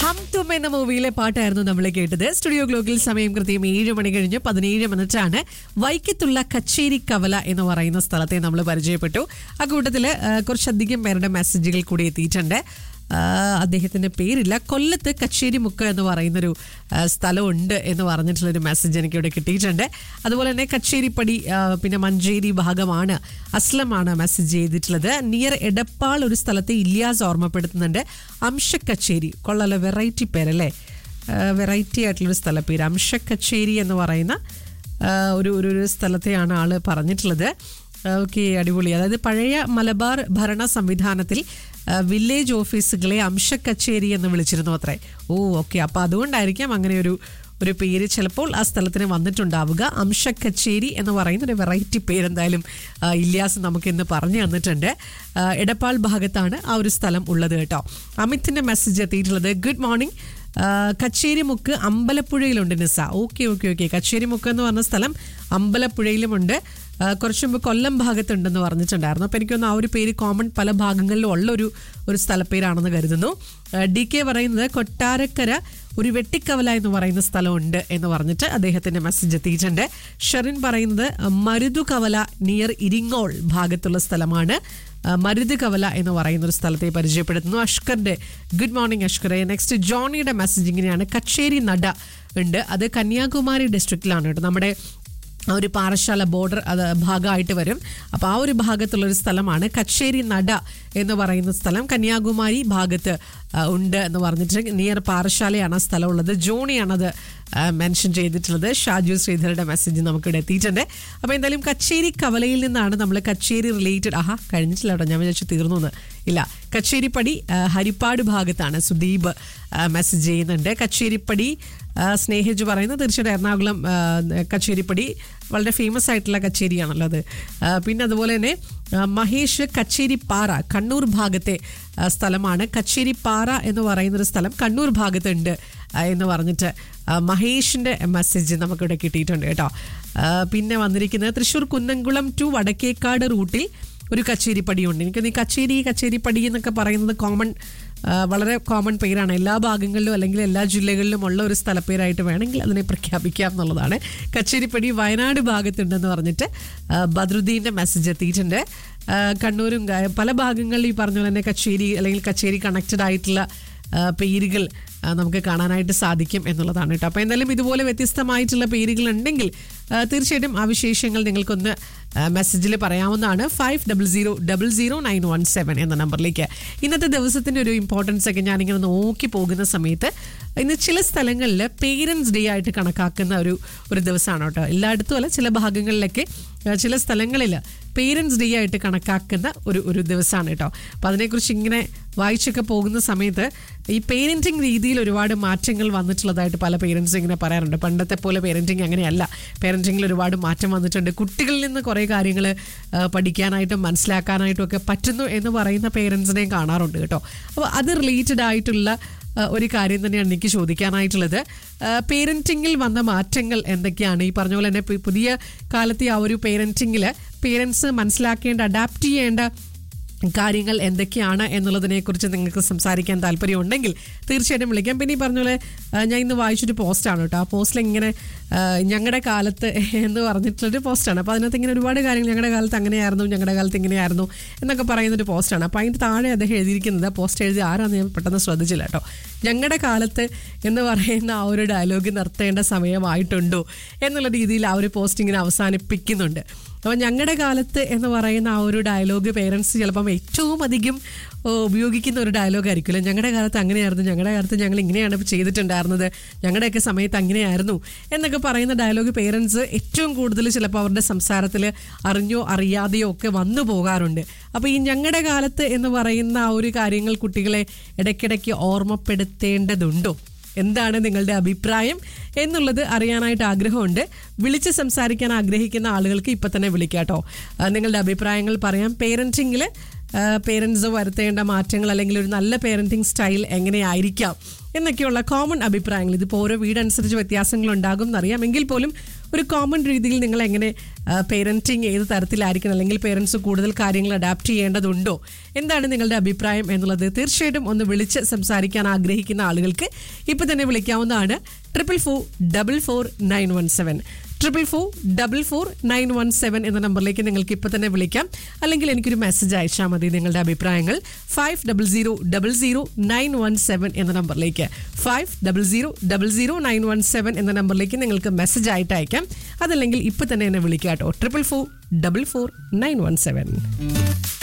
ഹം തും എന്ന മൂവിയിലെ പാട്ടായിരുന്നു നമ്മൾ കേട്ടത് സ്റ്റുഡിയോ ഗ്ലോക്കിൽ സമയം കൃത്യം ഏഴ് മണി കഴിഞ്ഞ് പതിനേഴ് മിനിറ്റാണ് വൈക്കത്തുള്ള കച്ചേരി കവല എന്ന് പറയുന്ന സ്ഥലത്തെ നമ്മൾ പരിചയപ്പെട്ടു ആ കൂട്ടത്തിൽ കുറച്ചധികം പേരുടെ മെസ്സേജുകൾ കൂടി എത്തിയിട്ടുണ്ട് ആ, അദ്ദേഹത്തിന്റെ പേരില്ല കൊല്ലത്ത് കച്ചേരിമുക്ക് എന്ന് പറയുന്നൊരു ആ, സ്ഥലമുണ്ട് എന്ന് പറഞ്ഞിട്ടുള്ളൊരു മെസ്സേജ് എനിക്ക് ഇവിടെ കിട്ടിയിട്ടുണ്ട് അതുപോലെ തന്നെ കച്ചേരിപ്പടി ആ, പിന്നെ മഞ്ചേരി ഭാഗമാണ് അസ്ലമാണ് മെസ്സേജ് ചെയ്തിട്ടുള്ളത് നിയർ എടപ്പാൾ ഒരു സ്ഥലത്തെ ഇല്യാസ് ഓർമ്മപ്പെടുത്തുന്നുണ്ട് അംശക്കച്ചേരി കൊള്ളാലോ വെറൈറ്റി പേരല്ലേ വെറൈറ്റി ആയിട്ടുള്ളൊരു സ്ഥലപ്പേര് അംശക്കച്ചേരി എന്ന് പറയുന്ന ആ, ഒരു ഒരു ഒരു സ്ഥലത്തെയാണ് ആള് പറഞ്ഞിട്ടുള്ളത് ഓക്കെ അടിപൊളി അതായത് പഴയ മലബാർ ഭരണ സംവിധാനത്തിൽ ആ, വില്ലേജ് ഓഫീസുകളെ അംശക്കച്ചേരി എന്ന് വിളിച്ചിരുന്നു അത്രേ ഓ ഓക്കെ അപ്പൊ അതുകൊണ്ടായിരിക്കാം അങ്ങനെ ഒരു ഒരു പേര് ചിലപ്പോൾ ആ സ്ഥലത്തിന് വന്നിട്ടുണ്ടാവുക അംശക്കച്ചേരി എന്ന് പറയുന്ന ഒരു വെറൈറ്റി പേര് എന്തായാലും ആ, ഇല്യാസ് നമുക്ക് ഇന്ന് പറഞ്ഞു തന്നിട്ടുണ്ട് ആ, എടപ്പാൾ ഭാഗത്താണ് ആ ഒരു സ്ഥലം ഉള്ളത് കേട്ടോ അമിത്തിന്റെ മെസ്സേജ് എത്തിയിട്ടുള്ളത് ഗുഡ് മോർണിംഗ് കച്ചേരിമുക്ക് അമ്പലപ്പുഴയിലുണ്ട് Nisa okay okay okay Kacherimukku എന്ന് പറഞ്ഞ സ്ഥലം അമ്പലപ്പുഴയിലുമുണ്ട് ആ, കുറച്ച് മുമ്പ് കൊല്ലം ഭാഗത്തുണ്ടെന്ന് പറഞ്ഞിട്ടുണ്ടായിരുന്നു അപ്പോൾ എനിക്കൊന്ന് ആ ഒരു പേര് കോമൺ പല ഭാഗങ്ങളിലും ഉള്ള ഒരു ഒരു സ്ഥലപ്പേരാണെന്ന് കരുതുന്നു ഡി കെ പറയുന്നത് കൊട്ടാരക്കര ഒരു വെട്ടിക്കവല എന്ന് പറയുന്ന സ്ഥലമുണ്ട് എന്ന് പറഞ്ഞിട്ട് അദ്ദേഹത്തിന്റെ മെസ്സേജ് എത്തിയിട്ടുണ്ട് ഷെറിൻ പറയുന്നത് മരുതു കവല നിയർ ഇരിങ്ങോൾ ഭാഗത്തുള്ള സ്ഥലമാണ് ആ, മരുത് കവല എന്ന് പറയുന്ന ഒരു സ്ഥലത്തെ പരിചയപ്പെടുത്തുന്നു അഷ്കറിന്റെ ഗുഡ് മോർണിംഗ് അഷ്കറെ നെക്സ്റ്റ് ജോണിയുടെ മെസ്സേജ് ഇങ്ങനെയാണ് കച്ചേരി നട ഉണ്ട് അത് കന്യാകുമാരി ഡിസ്ട്രിക്റ്റിലാണ് കേട്ടോ നമ്മുടെ ആ ഒരു പാറശാല ബോർഡർ അത് ഭാഗമായിട്ട് വരും അപ്പോൾ ആ ഒരു ഭാഗത്തുള്ള ഒരു സ്ഥലമാണ് കച്ചേരി നട എന്ന് പറയുന്ന സ്ഥലം കന്യാകുമാരി ഭാഗത്ത് ആ, ഉണ്ട് എന്ന് പറഞ്ഞിട്ട് നിയർ പാറശാലയാണ് ആ സ്ഥലം ഉള്ളത് ജോണിയാണത് മെൻഷൻ ചെയ്തിട്ടുള്ളത് ഷാജു ശ്രീധരുടെ മെസ്സേജ് നമുക്കിവിടെ എത്തിയിട്ടുണ്ട് അപ്പോൾ എന്തായാലും കച്ചേരി കവലയിൽ നിന്നാണ് നമ്മൾ കച്ചേരി റിലേറ്റഡ് ആഹാ കഴിഞ്ഞിട്ടില്ല കേട്ടോ ഞാൻ വിചാരിച്ചു തീർന്നു എന്ന് ഇല്ല കച്ചേരിപ്പടി ആ, ഹരിപ്പാട് ഭാഗത്താണ് സുദീപ് മെസ്സേജ് ചെയ്യുന്നുണ്ട് കച്ചേരിപ്പടി ആ, സ്നേഹിച്ച് പറയുന്നത് തീർച്ചയായിട്ടും എറണാകുളം ആ, കച്ചേരിപ്പടി വളരെ ഫേമസ് ആയിട്ടുള്ള കച്ചേരിയാണല്ലോ അത് ആ, പിന്നെ അതുപോലെ തന്നെ ആ, മഹേഷ് കച്ചേരിപ്പാറ കണ്ണൂർ ഭാഗത്തെ ആ, സ്ഥലമാണ് കച്ചേരിപ്പാറ എന്ന് പറയുന്നൊരു സ്ഥലം കണ്ണൂർ ഭാഗത്തുണ്ട് ആ, എന്ന് പറഞ്ഞിട്ട് ആ, മഹേഷിന്റെ മെസ്സേജ് നമുക്കിവിടെ കിട്ടിയിട്ടുണ്ട് കേട്ടോ ആ, പിന്നെ വന്നിരിക്കുന്നത് തൃശ്ശൂർ കുന്നംകുളം ടു വടക്കേക്കാട് റൂട്ടിൽ ഒരു കച്ചേരിപ്പടിയുണ്ട് എനിക്ക് ഈ കച്ചേരി കച്ചേരിപ്പടി എന്നൊക്കെ പറയുന്നത് കോമൺ വളരെ കോമൺ പേരാണ് എല്ലാ ഭാഗങ്ങളിലും അല്ലെങ്കിൽ എല്ലാ ജില്ലകളിലും ഉള്ള ഒരു സ്ഥലപ്പേരായിട്ട് വേണമെങ്കിൽ അതിനെ പ്രഖ്യാപിക്കാം എന്നുള്ളതാണ് കച്ചേരിപ്പടി വയനാട് ഭാഗത്തുണ്ടെന്ന് പറഞ്ഞിട്ട് ആ, ബദ്രുദ്ദീൻ്റെ മെസ്സേജ് എത്തിയിട്ടുണ്ട് ആ, കണ്ണൂരും ഗ- പല ഭാഗങ്ങളിൽ ഈ പറഞ്ഞ പോലെ തന്നെ കച്ചേരി അല്ലെങ്കിൽ കച്ചേരി കണക്റ്റഡ് ആയിട്ടുള്ള ആ, പേരുകൾ ആ, നമുക്ക് കാണാനായിട്ട് സാധിക്കും എന്നുള്ളതാണ് കേട്ടോ അപ്പോൾ എന്തായാലും ഇതുപോലെ വ്യത്യസ്തമായിട്ടുള്ള പേരുകൾ ഉണ്ടെങ്കിൽ ആ, തീർച്ചയായിട്ടും ആ വിശേഷങ്ങൾ നിങ്ങൾക്കൊന്ന് മെസ്സേജിൽ പറയാവുന്നതാണ് five double zero double zero nine one seven എന്ന നമ്പറിലേക്ക് ഇന്നത്തെ ദിവസത്തിൻ്റെ ഒരു ഇമ്പോർട്ടൻസ് ഒക്കെ ഞാനിങ്ങനെ നോക്കി പോകുന്ന സമയത്ത് ഇന്ന് ചില സ്ഥലങ്ങളിൽ പേരൻസ് ഡേ ആയിട്ട് കണക്കാക്കുന്ന ഒരു ഒരു ദിവസമാണ് കേട്ടോ എല്ലായിടത്തും അല്ല ചില ഭാഗങ്ങളിലൊക്കെ ആ, ചില സ്ഥലങ്ങളിൽ പേരൻസ് ഡേ ആയിട്ട് കണക്കാക്കുന്ന ഒരു ഒരു ദിവസമാണ് കേട്ടോ അപ്പോൾ അതിനെക്കുറിച്ച് ഇങ്ങനെ വായിച്ചൊക്കെ പോകുന്ന സമയത്ത് ഈ പേരൻറ്റിങ് രീതിയിൽ ഒരുപാട് മാറ്റങ്ങൾ വന്നിട്ടുള്ളതായിട്ട് പല പേരൻസും ഇങ്ങനെ പറയാറുണ്ട് പണ്ടത്തെ പോലെ പേരൻറ്റിങ് അങ്ങനെയല്ല പേരൻറ്റിങ്ങിൽ ഒരുപാട് മാറ്റം വന്നിട്ടുണ്ട് കുട്ടികളിൽ നിന്ന് കുറേ കാര്യങ്ങൾ പഠിക്കാനായിട്ടും മനസ്സിലാക്കാനായിട്ടും ഒക്കെ പറ്റുന്നു എന്ന് പറയുന്ന പേരൻസിനെയും കാണാറുണ്ട് കേട്ടോ അപ്പോൾ അത് റിലേറ്റഡ് ആയിട്ടുള്ള ആ, ഒരു കാര്യം തന്നെയാണ് എനിക്ക് ചോദിക്കാനായിട്ടുള്ളത് പേരൻറ്റിങ്ങിൽ വന്ന മാറ്റങ്ങൾ എന്തൊക്കെയാണ് ഈ പറഞ്ഞ പോലെ തന്നെ പു- പുതിയ കാലത്തെ ആ ഒരു പേരൻറ്റിങ്ങിൽ പേരൻസ് മനസ്സിലാക്കേണ്ട അഡാപ്റ്റ് ചെയ്യേണ്ട കാര്യങ്ങൾ എന്തൊക്കെയാണ് എന്നുള്ളതിനെ കുറിച്ച് നിങ്ങൾക്ക് സംസാരിക്കാൻ താല്പര്യമുണ്ടെങ്കിൽ തീർച്ചയായിട്ടും വിളിക്കാം പിന്നെ ഈ പറഞ്ഞ പോലെ ആ, ഞാൻ ഇന്ന് വായിച്ചൊരു പോസ്റ്റാണ് കേട്ടോ ആ പോസ്റ്റിൽ ഇങ്ങനെ ഞങ്ങളുടെ കാലത്ത് എന്ന് പറഞ്ഞിട്ടുള്ളൊരു പോസ്റ്റാണ് അപ്പോൾ അതിനകത്ത് ഇങ്ങനെ ഒരുപാട് കാര്യങ്ങൾ ഞങ്ങളുടെ കാലത്ത് അങ്ങനെയായിരുന്നു ഞങ്ങളുടെ കാലത്ത് ഇങ്ങനെയായിരുന്നു എന്നൊക്കെ പറയുന്നൊരു പോസ്റ്റാണ് അപ്പോൾ അതിൻ്റെ താഴെ അദ്ദേഹം എഴുതിയിരിക്കുന്നത് ആ പോസ്റ്റ് എഴുതി ആരാന്ന് ഞാൻ പെട്ടെന്ന് ശ്രദ്ധിച്ചില്ല കേട്ടോ ഞങ്ങളുടെ കാലത്ത് എന്ന് പറയുന്ന ആ ഒരു ഡയലോഗ് നിർത്തേണ്ട സമയമായിട്ടുണ്ടോ എന്നുള്ള രീതിയിൽ ആ ഒരു പോസ്റ്റ് ഇങ്ങനെ അവസാനിപ്പിക്കുന്നുണ്ട് അപ്പോൾ ഞങ്ങളുടെ കാലത്ത് എന്ന് പറയുന്ന ആ ഒരു ഡയലോഗ് പേരൻസ് ചിലപ്പം ഏറ്റവും അധികം ഓ, ഉപയോഗിക്കുന്ന ഒരു ഡയലോഗ് ആയിരിക്കുമല്ലോ ഞങ്ങളുടെ കാലത്ത് അങ്ങനെയായിരുന്നു ഞങ്ങളുടെ കാലത്ത് ഞങ്ങൾ ഇങ്ങനെയാണ് ചെയ്തിട്ടുണ്ടായിരുന്നത് ഞങ്ങളുടെയൊക്കെ സമയത്ത് അങ്ങനെയായിരുന്നു എന്നൊക്കെ പറയുന്ന ഡയലോഗ് പേരൻസ് ഏറ്റവും കൂടുതൽ ചിലപ്പോൾ അവരുടെ സംസാരത്തിൽ അറിഞ്ഞോ അറിയാതെയോ ഒക്കെ വന്നു പോകാറുണ്ട് അപ്പോൾ ഈ ഞങ്ങളുടെ കാലത്ത് എന്ന് പറയുന്ന ആ ഒരു കാര്യങ്ങൾ കുട്ടികളെ ഇടയ്ക്കിടയ്ക്ക് ഓർമ്മപ്പെടുത്തേണ്ടതുണ്ടോ എന്താണ് നിങ്ങളുടെ അഭിപ്രായം എന്നുള്ളത് അറിയാനായിട്ട് ആഗ്രഹമുണ്ട് വിളിച്ച് സംസാരിക്കാൻ ആഗ്രഹിക്കുന്ന ആളുകൾക്ക് ഇപ്പം തന്നെ വിളിക്കാം കേട്ടോ ആ, നിങ്ങളുടെ അഭിപ്രായങ്ങൾ പറയാം പേരൻറ്റിങ്ങിൽ പേരൻസോ വരുത്തേണ്ട മാറ്റങ്ങൾ അല്ലെങ്കിൽ ഒരു നല്ല പേരൻറ്റിങ് സ്റ്റൈൽ എങ്ങനെയായിരിക്കാം എന്നൊക്കെയുള്ള കോമൺ അഭിപ്രായങ്ങൾ ഇതിപ്പോൾ ഓരോ വീടനുസരിച്ച് വ്യത്യാസങ്ങൾ ഉണ്ടാകും എന്നറിയാം എങ്കിൽ പോലും ഒരു കോമൺ രീതിയിൽ നിങ്ങൾ എങ്ങനെ പേരൻറ്റിങ് ഏത് തരത്തിലായിരിക്കണം അല്ലെങ്കിൽ പേരൻസ് കൂടുതൽ കാര്യങ്ങൾ അഡാപ്റ്റ് ചെയ്യേണ്ടതുണ്ടോ എന്താണ് നിങ്ങളുടെ അഭിപ്രായം എന്നുള്ളത് തീർച്ചയായിട്ടും ഒന്ന് വിളിച്ച് സംസാരിക്കാൻ ആഗ്രഹിക്കുന്ന ആളുകൾക്ക് ഇപ്പം തന്നെ വിളിക്കാവുന്നതാണ് triple four double four nine one seven triple four double four nine one seven എന്ന നമ്പറിലേക്ക് നിങ്ങൾക്ക് ഇപ്പോൾ തന്നെ വിളിക്കാം അല്ലെങ്കിൽ എനിക്കൊരു മെസ്സേജ് അയച്ചാൽ മതി നിങ്ങളുടെ അഭിപ്രായങ്ങൾ five double zero double zero nine one seven എന്ന നമ്പറിലേക്ക് five double zero double zero nine one seven എന്ന നമ്പറിലേക്ക് നിങ്ങൾക്ക് മെസ്സേജ് ആയിട്ട് അയക്കാം അതല്ലെങ്കിൽ ഇപ്പോൾ തന്നെ എന്നെ വിളിക്കാം കേട്ടോ triple four double four nine one seven